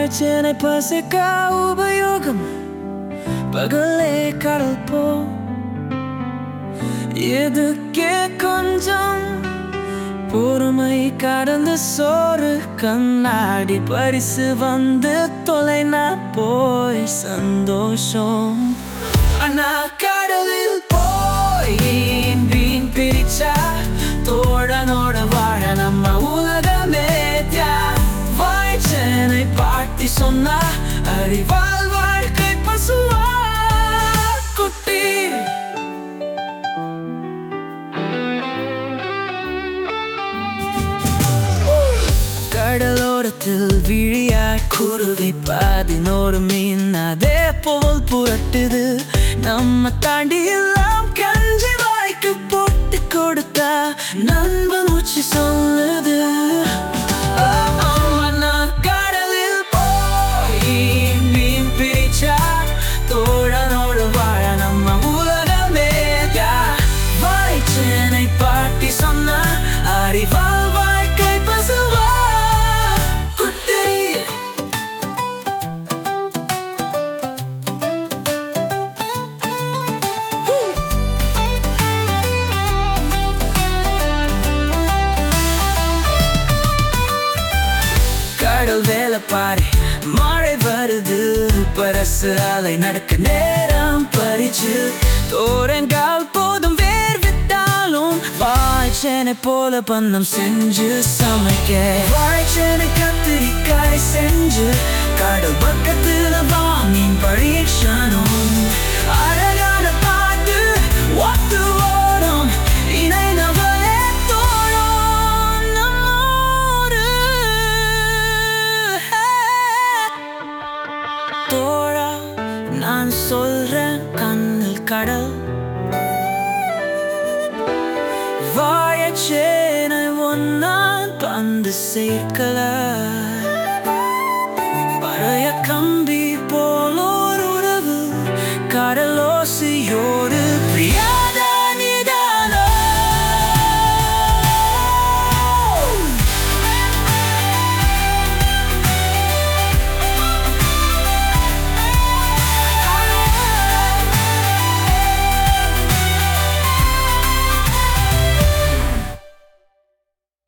வாய்ச்சேனை பசிக்க உபயோகம் பகலே கடல் போ எதுக்கே கொஞ்சம் பொறுமை கடந்து சோறு கண்ணாடி பரிசு வந்து தொலைனா போய் சந்தோஷம் அண்ணா கடலில் போய் மீன் பிரிச்சா தோழனோட வாழ நம்ம உலகமே தியான் வாய்ச்சனை பாட்டி சொன்னா அறிவால் வாழ்க்கை பசுவா குட்டி கடலோரத்தில் விழியாய் குருவி பதினோரு மீன் அதே போல் புரட்டுது நம்ம தாண்டி எல்லாம் கஞ்சி வாய்க்கு போட்டு கொடுத்தா நண்பன் உச்சி சொல்லுது ஆமா, கடலில் போய் மீன் பிரிச்சா தோழனோடு வாழ நம்ம உலகமே வாய்ச்சேனை பாட்டி சொன்ன அறிவால் வாழ்க்கை பசுவா குட்டி கடல் வேலை பாரு மழை வருது பரசு அலை நடக்க நேரம் பறிச்சு தோரங்கால் போதும் வேர் விட்டாலும் வாய்ச்சேனை போல பந்தம் செஞ்சு சமைக்க வாய்ச்சேனை கத்திரிக்காய் செஞ்சு கடல் பக்கத்துல வாங்கின் பரீட்சணும் அழகான பாட்டு ஒத்து ஓடும் இணைந்தவளே தோழும் நம்மோடு தோழா நான் சொல்றேன் கண்ணில் கடல் வாயச்சேனை ஒன்னான் பந்து சேர்க்கல